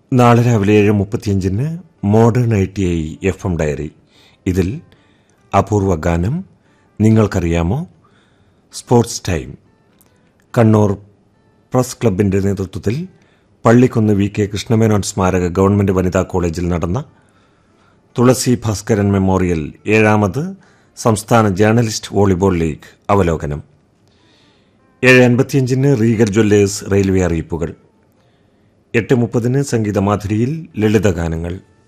നാളെ രാവിലെ ഏഴ് മുപ്പത്തിയഞ്ചിന് modern I T I F M diary ഇതിൽ അപൂർവ ഗാനം നിങ്ങൾക്കറിയാമോ സ്പോർട്സ് ടൈം കണ്ണൂർ പ്രസ് ക്ലബിന്റെ നേതൃത്വത്തിൽ പള്ളിക്കുന്ന് വി കെ കൃഷ്ണമേനോൻ സ്മാരക ഗവൺമെന്റ് വനിതാ കോളേജിൽ നടന്ന തുളസി ഭാസ്കരൻ മെമ്മോറിയൽ ഏഴാമത് സംസ്ഥാന ജേർണലിസ്റ്റ് വോളിബോൾ ലീഗ് അവലോകനം ഏഴ് അൻപത്തിയഞ്ചിന് റീഗൽ ജ്വല്ലേഴ്സ് റെയിൽവേ അറിയിപ്പുകൾ എട്ട് മുപ്പതിന് സംഗീതമാധുരിയിൽ ലളിതഗാനങ്ങൾ